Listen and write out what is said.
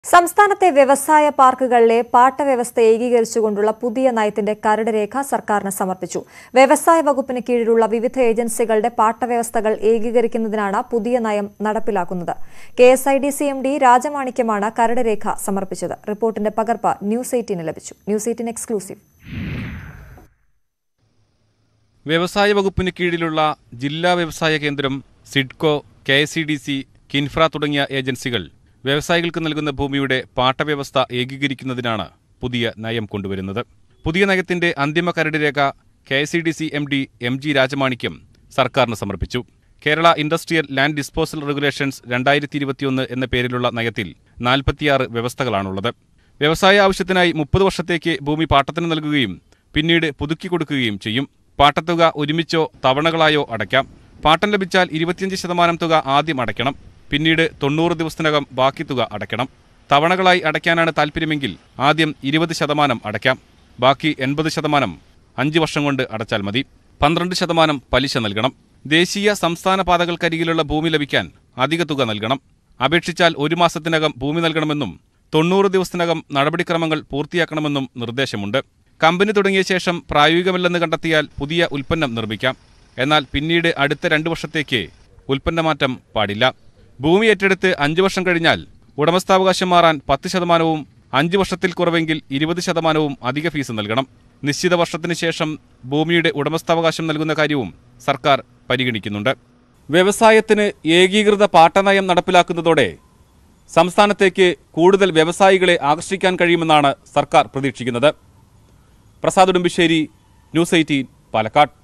സംസ്ഥാനത്തെ വ്യവസായ പാർക്കുകളിലെ പാട്ടവ്യവസ്ഥ ഏകീകരിച്ചുകൊണ്ടുള്ള പുതിയ നയത്തിന്റെ കരട് രേഖ സർക്കാരിന് സമർപ്പിച്ചു വ്യവസായ വകുപ്പിന് കീഴിലുള്ള വിവിധ ഏജൻസികളുടെ പാട്ടവ്യവസ്ഥകൾ ഏകീകരിക്കുന്നതിനാണ് പുതിയ നയം നടപ്പിലാക്കുന്നത് K S I D C M D രാജമാണിക്യമാണ് കരട് രേഖ സമർപ്പിച്ചത് റിപ്പോർട്ടിന്റെ പകർപ്പ് ന്യൂസ് എയ്റ്റീന് ലഭിച്ചു ന്യൂസ് എയ്റ്റീൻ എക്സ്ക്ലൂസീവ് വ്യവസായ വകുപ്പിന് കീഴിലുള്ള ജില്ലാ വ്യവസായ കേന്ദ്രം SIDCO K S C D C KINFRA തുടങ്ങിയ ഏജൻസികൾ വ്യവസായികൾക്ക് നൽകുന്ന ഭൂമിയുടെ പാട്ടവ്യവസ്ഥ ഏകീകരിക്കുന്നതിനാണ് പുതിയ നയം കൊണ്ടുവരുന്നത് പുതിയ നയത്തിന്റെ അന്തിമ കരട് രേഖ K S C D C M D M G Rajamanickam സർക്കാരിന് സമർപ്പിച്ചു Kerala industrial land disposal regulations രണ്ടായിരത്തി ഇരുപത്തിയൊന്ന് എന്ന പേരിലുള്ള നയത്തിൽ നാൽപ്പത്തിയാറ് വ്യവസ്ഥകളാണുള്ളത് വ്യവസായ ആവശ്യത്തിനായി മുപ്പത് വർഷത്തേക്ക് ഭൂമി പാട്ടത്തിന് നൽകുകയും പിന്നീട് പുതുക്കി കൊടുക്കുകയും ചെയ്യും പാട്ടത്തുക ഒരുമിച്ചോ തവണകളായോ അടയ്ക്കാം പാട്ടം ലഭിച്ചാൽ ഇരുപത്തിയഞ്ച് ശതമാനം തുക ആദ്യം അടയ്ക്കണം പിന്നീട് തൊണ്ണൂറ് ദിവസത്തിനകം ബാക്കി തുക അടയ്ക്കണം തവണകളായി അടയ്ക്കാനാണ് താൽപ്പര്യമെങ്കിൽ ആദ്യം ഇരുപത് ശതമാനം അടയ്ക്കാം ബാക്കി എൺപത് ശതമാനം അഞ്ച് വർഷം കൊണ്ട് അടച്ചാൽ മതി പന്ത്രണ്ട് ശതമാനം പലിശ നൽകണം ദേശീയ സംസ്ഥാന പാതകൾക്കരികിലുള്ള ഭൂമി ലഭിക്കാൻ അധിക തുക നൽകണം അപേക്ഷിച്ചാൽ ഒരു മാസത്തിനകം ഭൂമി നൽകണമെന്നും തൊണ്ണൂറ് ദിവസത്തിനകം നടപടിക്രമങ്ങൾ പൂർത്തിയാക്കണമെന്നും നിർദ്ദേശമുണ്ട് കമ്പനി തുടങ്ങിയ ശേഷം പ്രായോഗികമല്ലെന്ന് കണ്ടെത്തിയാൽ പുതിയ ഉൽപ്പന്നം നിർമ്മിക്കാം എന്നാൽ പിന്നീട് അടുത്ത രണ്ടു വർഷത്തേക്ക് ഉൽപ്പന്നമാറ്റം പാടില്ല ഭൂമി ഏറ്റെടുത്ത് അഞ്ചു വർഷം കഴിഞ്ഞാൽ ഉടമസ്ഥാവകാശം മാറാൻ പത്ത് ശതമാനവും അഞ്ച് വർഷത്തിൽ കുറവെങ്കിൽ ഇരുപത് ശതമാനവും അധിക ഫീസ് നൽകണം നിശ്ചിത വർഷത്തിന് ശേഷം ഭൂമിയുടെ ഉടമസ്ഥാവകാശം നൽകുന്ന കാര്യവും സർക്കാർ പരിഗണിക്കുന്നുണ്ട് വ്യവസായത്തിന് ഏകീകൃത പാട്ടനയം നടപ്പിലാക്കുന്നതോടെ സംസ്ഥാനത്തേക്ക് കൂടുതൽ വ്യവസായികളെ ആകർഷിക്കാൻ കഴിയുമെന്നാണ് സർക്കാർ പ്രതീക്ഷിക്കുന്നത് പ്രസാദ് ഉടുമ്പിശ്ശേരി ന്യൂസ് എയ്റ്റീൻ പാലക്കാട്